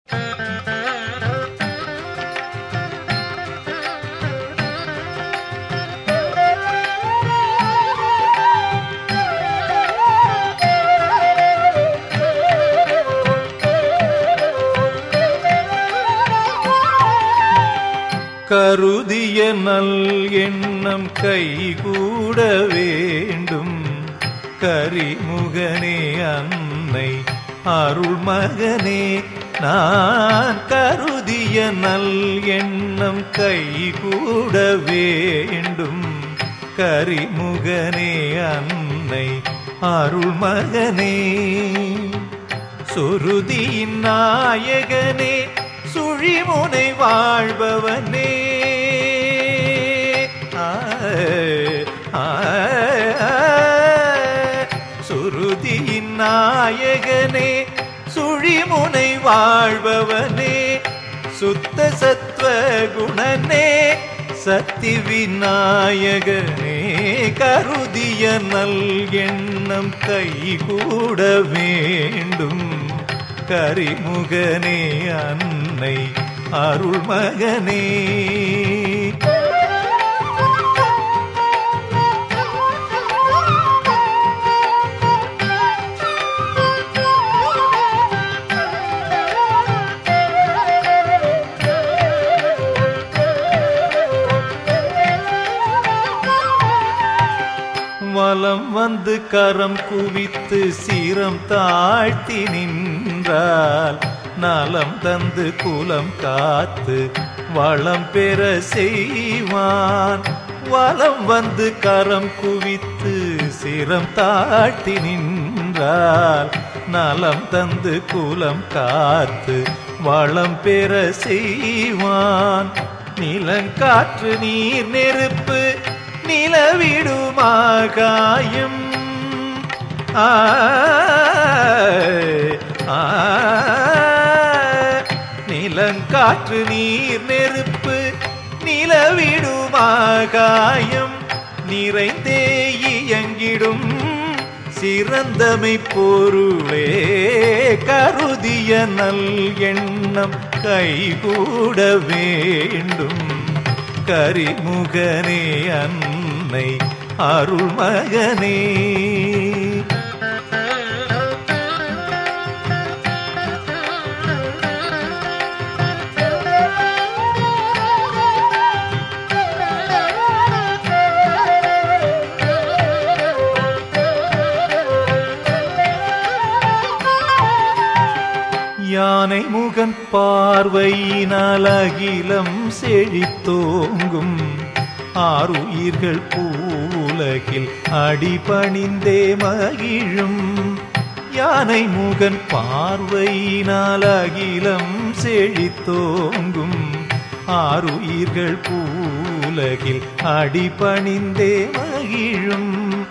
கருதிய நல் எண்ணம் கைகூட வேண்டும் கரிமுகனே அன்னை அருள்மகனே நான் கருதிய நல் எண்ணம் கைகூட வேண்டும் கரிமுகனே அன்னை அருள்மகனே சுருதியின் நாயகனே சுழிமுனை வாழ்பவனே ஆ, ஆ, சுருதியின் நாயகனே சுழிமுனை வாழ்பவனே சுத்த சத்வ குணனே சக்தி விநாயகனே கருதிய நல் எண்ணம் கைகூட வேண்டும் கரிமுகனே அன்னை அருள்மகனே வலம் வந்து கரம் குவித்து சிரம் தாழ்த்தி நின்றால் நலம் தந்து குலம் காத்து வளம் பெற செய்வான் வலம் வந்து கரம் குவித்து சிரம் தாழ்த்தி நின்றால் நலம் தந்து குலம் காத்து வளம் பெற செய்வான் நிலங்காற்று நீர் நெருப்பு நிலவிடும் ஆகாயம் ஆ, ஆ, நிலங்காற்று நீர் நெருப்பு நிலவிடும் ஆகாயம் நிறைந்தே இயங்கிடும் சிறந்தமை பொருளே கருதிய நல் எண்ணம் கைகூட வேண்டும் கரிமுகனே அன்னை அருள்மகனே யானை முகன் பார்வையினால் அகிலம் செழித்தோங்கும் ஆறுயிர்கள் பூலகில் அடிபணிந்தே மகிழும் யானை முகன் பார்வையினால் அகிலம் செழித்தோங்கும் ஆறுயிர்கள் பூலகில் அடிபணிந்தே மகிழும்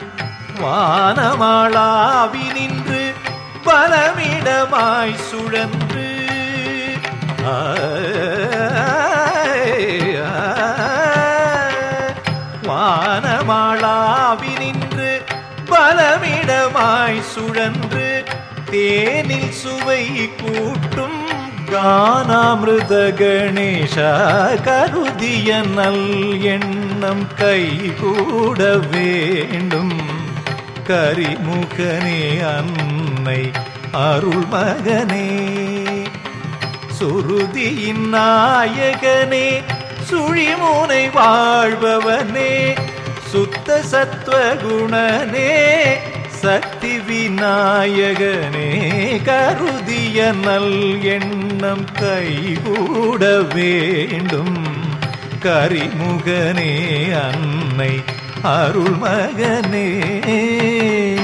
வானமாளாவி நின்று பலமிடமாய் சுழன்று ஆய், ஆய், வானமாளாவி நின்று பலமிடமாய் சுழன்று தேனில் சுவை கூட்டும் கானாமிருத கணேஷா கருதிய நல் எண்ணம் கைகூட வேண்டும் கரிமுகனே அன்னை அருள்மகனே சுருதியின் நாயகனே சுழிமுனை வாழ்பவனே சுத்த சத்வகுணனே சக்தி விநாயகனே கருதிய நல் எண்ணம் கைகூட வேண்டும் கரிமுகனே அன்னை அருள்மகனே